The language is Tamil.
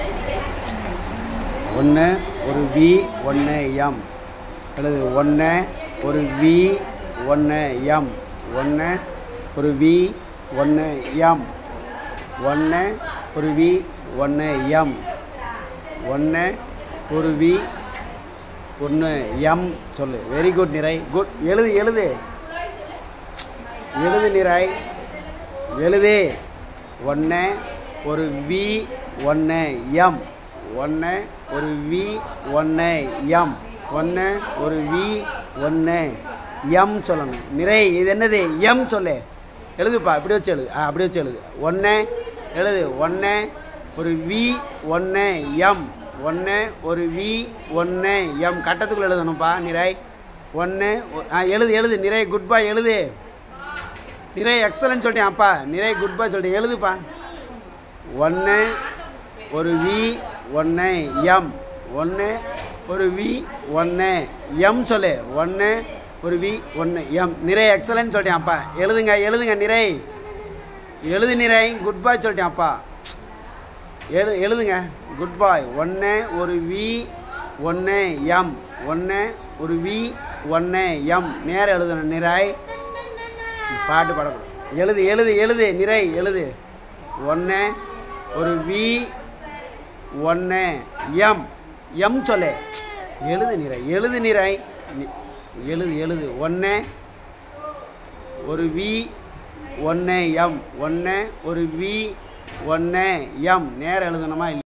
ஒன்று ஒரு வி ஒன்று எம் எழுது ஒன்று ஒரு வி ஒன்று எம் ஒன்று ஒரு வி ஒன்று எம் ஒன்று ஒரு வி ஒன்று எம் ஒன்று ஒரு வி ஒன்று எம் சொல்லு வெரி குட் நிறை குட் எழுது எழுது எழுது நிறை எழுது ஒன்று ஒரு வி ஒன்று எம் ஒன்று ஒரு வி ஒன்று எம் ஒன்று ஒரு வி ஒன்று எம் சொல்லணும் நிறை இது என்னது எம் சொல்லு எழுதுப்பா இப்படி வச்சு எழுது ஆ அப்படி வச்சு எழுது ஒன்று எழுது ஒன்று ஒரு வி ஒன்று எம் ஒன்று ஒரு வி ஒன்று எம் கட்டத்துக்குள்ள எழுதணும்ப்பா நிறை ஒன்று ஆ எழுது எழுது நிறை குட் பாய் எழுது நிறை எக்ஸலன்ட் சொல்லிட்டேன் அப்பா நிறை குட் பாய் சொல்லிட்டேன் எழுதுப்பா ஒன்று ஒரு வி ஒன்று எம் ஒன்று ஒரு வி ஒன்று எம் சொல்லு ஒன்று ஒரு வி ஒன்று எம் நிறை எக்ஸலன்ட் சொல்லிட்டேன் அப்பா எழுதுங்க எழுதுங்க நிறை எழுது நிறை குட் பாய் சொல்லிட்டேன் அப்பா எழு எழுதுங்க குட் பாய் ஒன்று ஒரு வி ஒன்று எம் ஒன்று ஒரு வி ஒன்று எம் நேரம் எழுதணும் நிறை பாட்டு பாடக்கூடாது எழுது எழுது எழுது நிறை எழுது ஒன்று ஒரு வி ஒன்று எம் எம் சொல்லு எழுது நிறை எழுது நிறை நி- எழுது எழுது ஒன்று ஒரு வி ஒன்று எம் ஒன்று ஒரு வி ஒன்று எம் நேரம் எழுதணுமா